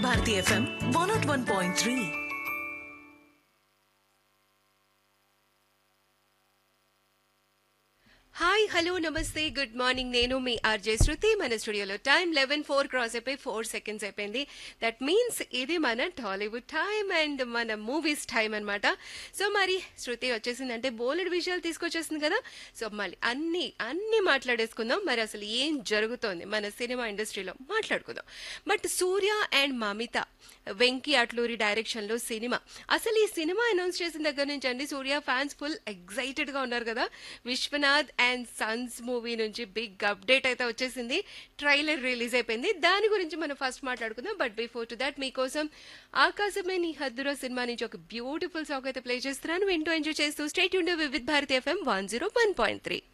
Bharati FM one naught one point three hi hello నమస్తే good morning నేను మీ RJ Shruti మన స్టూడియోలో టైం లెవెన్ ఫోర్ క్రాస్ అయిపోయి ఫోర్ సెకండ్స్ అయిపోయింది దట్ మీన్స్ ఇది మన టాలీవుడ్ టైం అండ్ మన మూవీస్ టైం అన్నమాట సో మరి శృతి వచ్చేసిందంటే బోలెడ్ విషయాలు తీసుకొచ్చేసింది కదా సో మళ్ళీ అన్ని అన్ని మాట్లాడేసుకుందాం మరి అసలు ఏం జరుగుతోంది మన సినిమా ఇండస్ట్రీలో మాట్లాడుకుందాం but Suriya and Mamitha Venky Atluri direction లో సినిమా అసలు ఈ సినిమా అనౌన్స్ చేసిన దగ్గర నుంచి అండి సూర్య ఫ్యాన్స్ ఫుల్ ఎక్సైటెడ్ గా ఉన్నారు కదా విశ్వనాథ్ అండ్ సన్స్ మూవీ నుంచి బిగ్ అప్డేట్ అయితే వచ్చేసింది ట్రైలర్ రిలీజ్ అయిపోయింది దాని గురించి మనం ఫస్ట్ మాట్లాడుకుందాం బట్ బిఫోర్ టు దాట్ మీకోసం ఆకాశమే నీ హద్దురా సినిమా నుంచి ఒక బ్యూటిఫుల్ సాంగ్ అయితే ప్లే చేస్తున్నాను వింటూ ఎంజాయ్ చేస్తూ స్టేట్ ఉండే Vividh Bharati FM one zero one point three